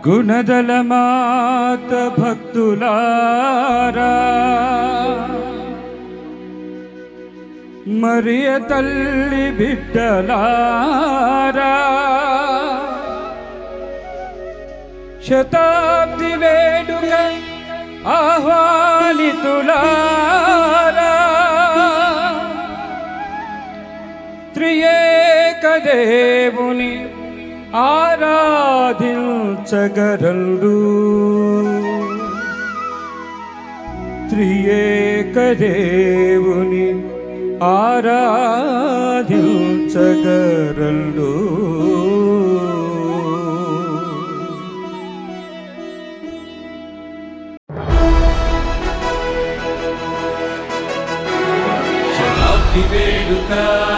గుణదల మాత భక్తులారా మరియ తల్లి బిడ్డలారా శతాబ్ది వేడుక ఆహ్వానితులారా త్రియేక దేవుని ఆరాధించగరలు త్రియేక దేవుని ఆరాధించగరలు శతాబ్ది వేడుక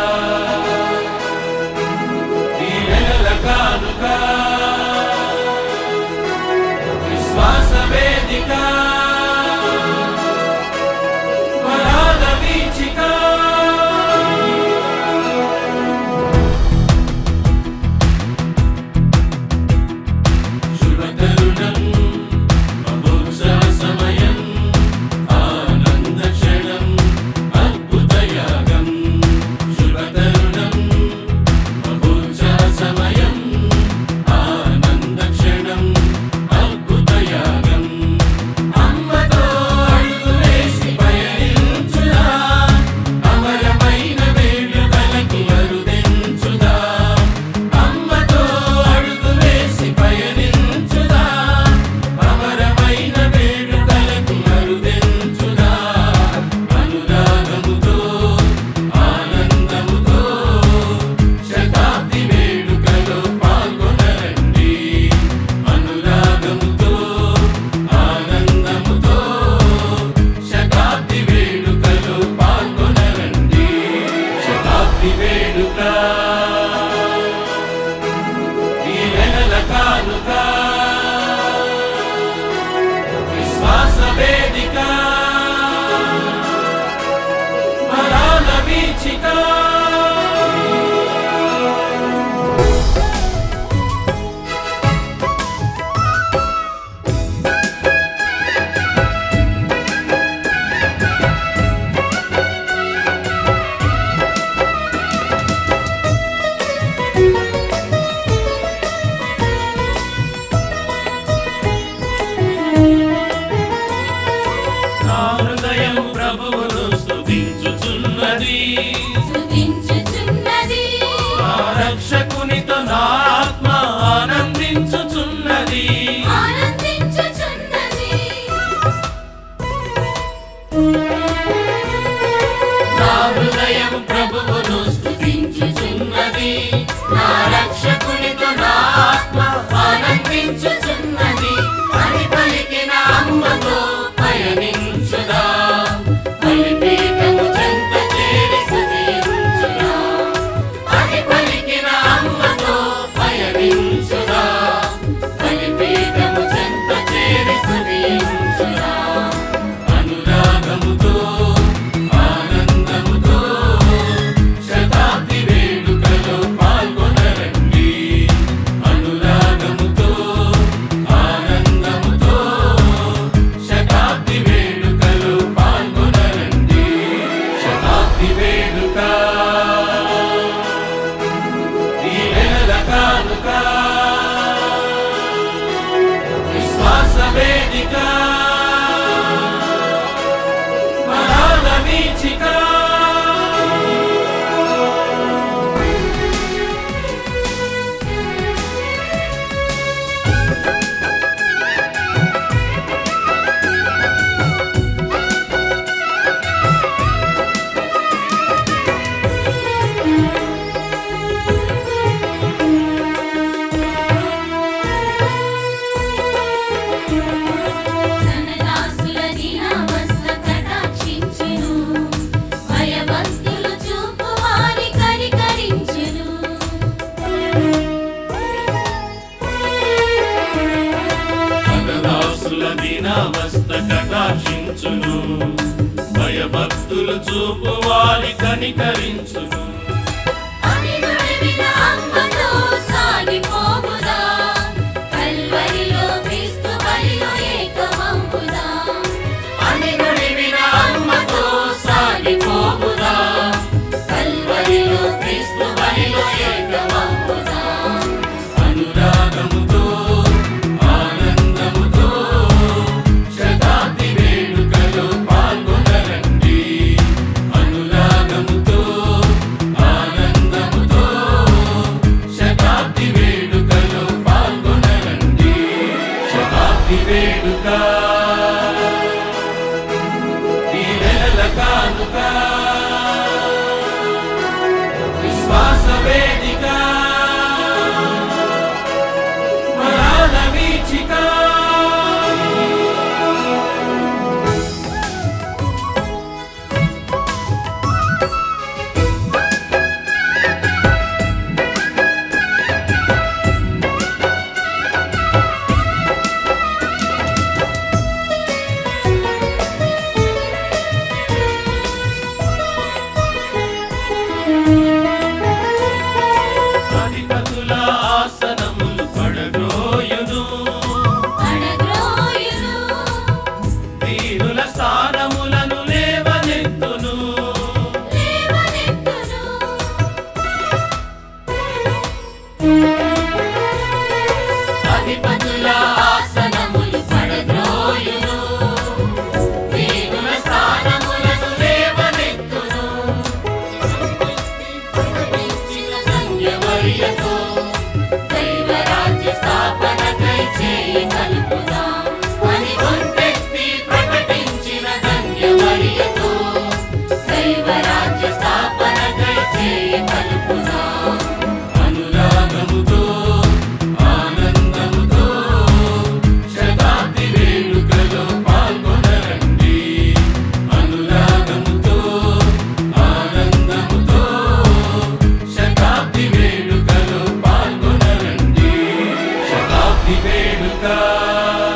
దీవెనల కానుక విశ్వాస వేదిక వరాల వీచిక శుభతరుణం మహోత్సవ సమయం ఆనంద క్షణం అద్భుతయాగం శుభతరుణం మహోత్సవ సమయం ఆనంద క్షణం అద్భుతయాగం అమ్మతో అడుగులేసి పయనించుదా అమరమైన వేడుకలకు అరుదెంచుదా అమ్మతో అడుగులేసి పయనించుదా అమరమైన వేడుకలకు అరుదెంచుదా అనురాగముతో ఆనందముతో శతాబ్ది వేడుకలో పాల్గొనరండి అనురాగముతో ఆనందముతో శతాబ్ది వేడుకలో పాల్గొనరండి శతాబ్ది వేడుక దీవెనల కానుక విశ్వాస వేదిక వరాల వీచిక నా హృదయం ప్రభువును స్తుతించుచున్నది స్తుతించుచున్నది నా రక్షకునితో నా ఆత్మ ఆనందించుచున్నది ఆనందించుచున్నది నా హృదయం ప్రభువును స్తుతించుచున్నది నా రక్షకునితో నా ఆత్మ ఆనందించుచున్నది అని పలికిన అమ్మతో పయనించుదా బలిపీఠము చెంత చేరి స్తుతించుదా అని పలికిన అమ్మతో పయనించుదా బలిపీఠము చెంత చేరి స్తుతించుదా అనురాగముతో ఆనందముతో శతాబ్ది వేడుకలో పాల్గొనరండి అనురాగముతో ఆనందముతో శతాబ్ది వేడుకలో పాల్గొనరండి శతాబ్ది వేడుక దీవెనల కానుక విశ్వాస వేదిక వరాల వీచిక ధనదాసుల దినవస్త కటాక్షించును భయభక్తులు చూపు వారి కరికరించును పదదాసుల దీనావస్థ కటాక్షించును భయభక్తులు చూపు వారి కనికరించును అని నుడివిన అమ్మతో సాగిపోవుదా కల్వరిలో కానుక విశ్వాస వేదిక వరాల వీచిక అధిపతుల ఆసనములు పడగ్రోయును అడగ్రోయును దీనుల స్థానములను లేవనెత్తును లేవనెత్తును అధిపతుల ఆసనములు పడద్రోయును దీనుల స్థానములను లేవనెత్తును ప్రకటించిన ధన్యవర్యతో దైవరాజ్య స్థాపనకై చేయి కలుపుదాం అని గొంతెత్తి ప్రకటించిన ధన్యవర్యతో దైవరాజ్య స్థాపనకై చేయి కలుపుదాం అనురాగముతో ఆనందముతో శతాబ్ది వేడుకలో పాల్గొనరండి అనురాగముతో ఆనందముతో శతాబ్ది వేడుకలో పాల్గొనరండి శతాబ్ది వేడుక